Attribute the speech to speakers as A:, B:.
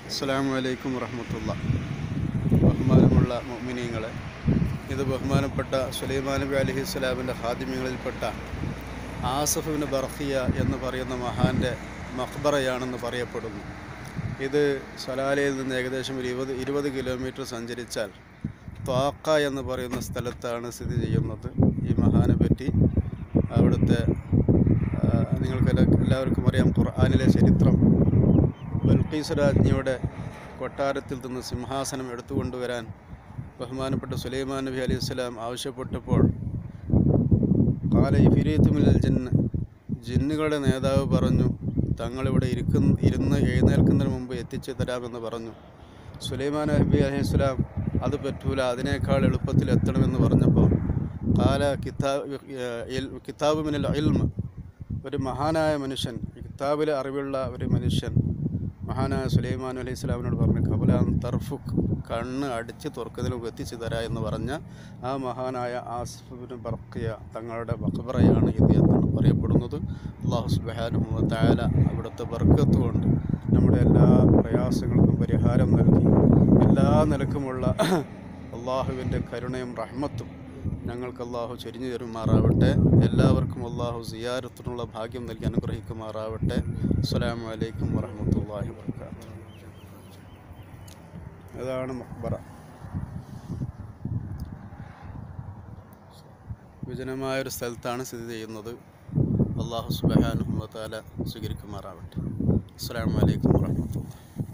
A: അസ്സാം വലൈക്കും വറഹമത്തുള്ള ബഹുമാനമുള്ള മോമിനിയങ്ങളെ ഇത് ബഹുമാനപ്പെട്ട സുലൈമാൻ നബി അലഹി സ്വലാമിൻ്റെ ഹാദിമ്യങ്ങളിൽപ്പെട്ട ആസഫിന് ബർഹിയ എന്ന് പറയുന്ന മഹാൻ്റെ മഖ്ബറയാണെന്ന് പറയപ്പെടുന്നു ഇത് സലാലയിൽ നിന്ന് ഏകദേശം ഒരു ഇരുപത് ഇരുപത് കിലോമീറ്റർ സഞ്ചരിച്ചാൽ ത്വാക്ക എന്ന് പറയുന്ന സ്ഥലത്താണ് സ്ഥിതി ചെയ്യുന്നത് ഈ മഹാനെ പറ്റി അവിടുത്തെ ആ, നിങ്ങൾക്ക് എല്ലാ- എല്ലാവർക്കും അറിയാം ഖുർആാനിലെ ചരിത്രം ബൽക്കീസ് രാജ്ഞിയുടെ കൊട്ടാരത്തിൽ നിന്ന് സിംഹാസനം എടുത്തുകൊണ്ടുവരാൻ ബഹുമാനപ്പെട്ട സുലൈമാൻ നബി അലൈഹി സ്വലാം ആവശ്യപ്പെട്ടപ്പോൾ കാല ഇഫിരീത്തുമിൽ ജിന്ന് ജിന്നുകളുടെ നേതാവ് പറഞ്ഞു തങ്ങളിവിടെ ഇരിക്കുന്ന ഇരുന്ന് എഴുന്നേൽക്കുന്നതിന് മുമ്പ് എത്തിച്ചു തരാമെന്ന് പറഞ്ഞു സുലൈമാൻ നബി അലൈഹി സ്വലാം അത് പറ്റൂല അതിനേക്കാൾ എളുപ്പത്തിൽ എത്തണമെന്ന് പറഞ്ഞപ്പോൾ കാല കിതാബ് കിതാബ് മിനൽ ഇൽമ് ഒരു മഹാനായ മനുഷ്യൻ കിതാബിലെ അറിവുള്ള ഒരു മനുഷ്യൻ മഹാനായ സുലൈമാൻ അലൈഹി സ്വലാമിനോട് പറഞ്ഞു കബലാൻ തർഫുക്ക് കണ്ണ് അടിച്ച് തുറക്കുന്നതിന് മുമ്പ് എത്തിച്ചു തരാ എന്ന് പറഞ്ഞ ആ മഹാനായ ആസിഫിന് ബർക്കിയ തങ്ങളുടെ ബഖബറയാണ് ഇത് എന്നാണ് പറയപ്പെടുന്നത് അള്ളാഹു സുബാനുഹു താല അവിടുത്തെ ബർക്കത്ത് കൊണ്ട് നമ്മുടെ എല്ലാ പ്രയാസങ്ങൾക്കും പരിഹാരം നൽകി എല്ലാ നിലക്കുമുള്ള അള്ളാഹുവിൻ്റെ കരുണയും റഹ്മത്തും ഞങ്ങൾക്ക് അള്ളാഹു ചൊരിഞ്ഞു തരുമാറാവട്ടെ എല്ലാവർക്കും അള്ളാഹു സിയാരത്തിനുള്ള ഭാഗ്യം നൽകി അനുഗ്രഹിക്കുമാറാവട്ടെ അസ്സലാമു അലൈക്കും വറഹമത്തല്ലാഹി വർക്കാത്തു ഇതാണ് മക്ബറ വിജനമായൊരു സ്ഥലത്താണ് സ്ഥിതി ചെയ്യുന്നത് അള്ളാഹു സുബഹാനുഹമ്മത്താല സ്വീകരിക്കുമാറാവട്ടെ അസ്സലാമു അലൈക്കും വറഹമത്തുള്ള